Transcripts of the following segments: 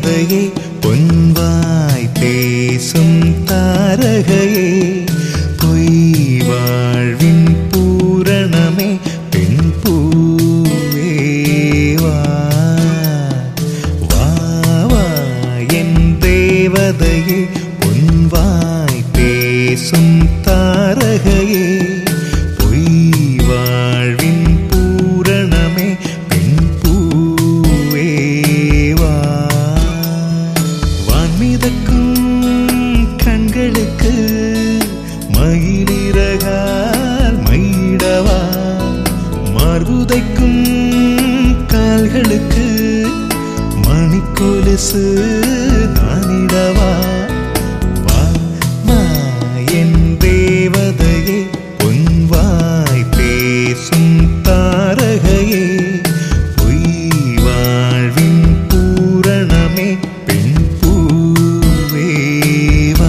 தேவதையே பொன்வாய் பேசும் தாரகையே பொய் வாழ்வின் பூரணமே பெண் பூவே வா வா வா என் தேவதையே பொன்வாய் பேசும் தாரகையே பொய் வாழ்வின் பூரணமே பெண் பூவே வா வான்மிதக்கும் கண்களுக்கு மயிலிறகால் மயிடவா மார்புதைக்கும் கால்களுக்கு மணிக்கொலுசு நானிடவா வா வா என் தேவதையே பொன்வாய் பேசும் தாரகையே பொய் வாழ்வின் பூரணமே பெண் பூவே வா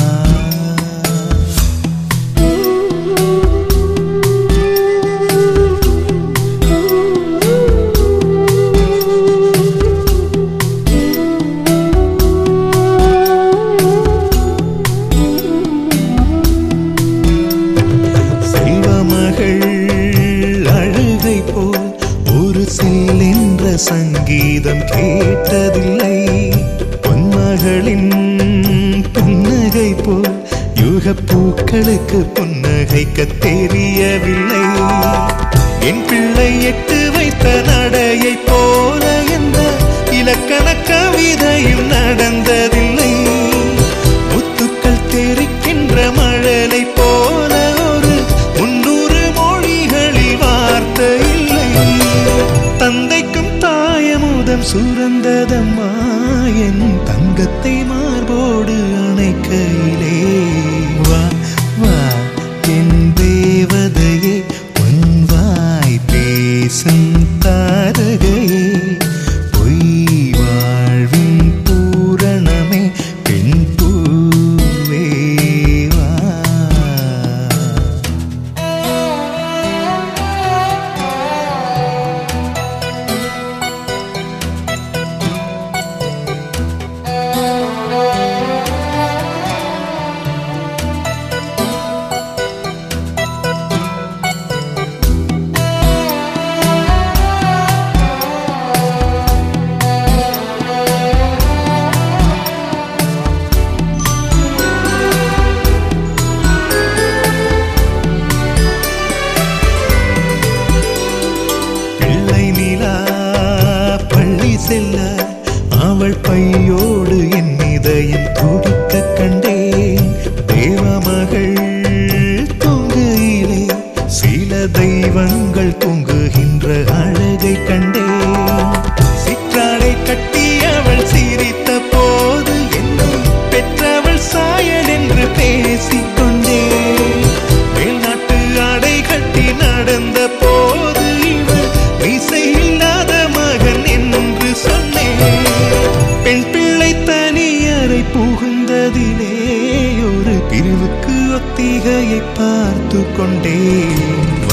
செல்வமகள் அழுகை போல் ஒரு செல்லென்ற சங்கீதம் கேட்டதில்லை பொன்மகளின் புன்னகை போல் யுக பூக்களுக்கு புன்னகைக்க தெரியவில்லை என் பிள்ளை எட்டு வைத்த நடையை போல என்ற இலக்கண கவிதையும் நடந்ததில்லை முத்துக்கள் தெரிக்கின்ற மழலை போல ஒரு முன்னூறு மொழிகளில் வார்த்தை இல்லை தந்தைக்கும் தாயமுதம் சுரந்ததம்மா என் தங்கத்தை மார்போடு அணைக்கையிலே வா வா என் தேவதையே பொன்வாய் பேசும் தாரகையே பொய் வாழ்வின் பூரணமே பெண் பூவே வா பிள்ளை நிலா பள்ளி செல்ல அவள் பையோடு என் இதயம் துடிக்க கண்டேன் தேவமகள் தூங்குயிலே சில தெய்வங்கள் தூங்குகின்ற அழகை கண்டேன் சிற்றாடை கட்டி அவள் சிரித்த போது என்னை பெற்றவள் சாயல் என்று பேசிக்கொண்டேன் மேல்நாட்டு ஆடை கட்டி நடந்த போது இவள் மீசை இல்லாத மகன் என்று சொன்னேன் பெண் பிள்ளை தனியறை புகுந்ததிலே ஒரு பிரிவுக்கு ஒத்திகையை பார்த்து கொண்டேன்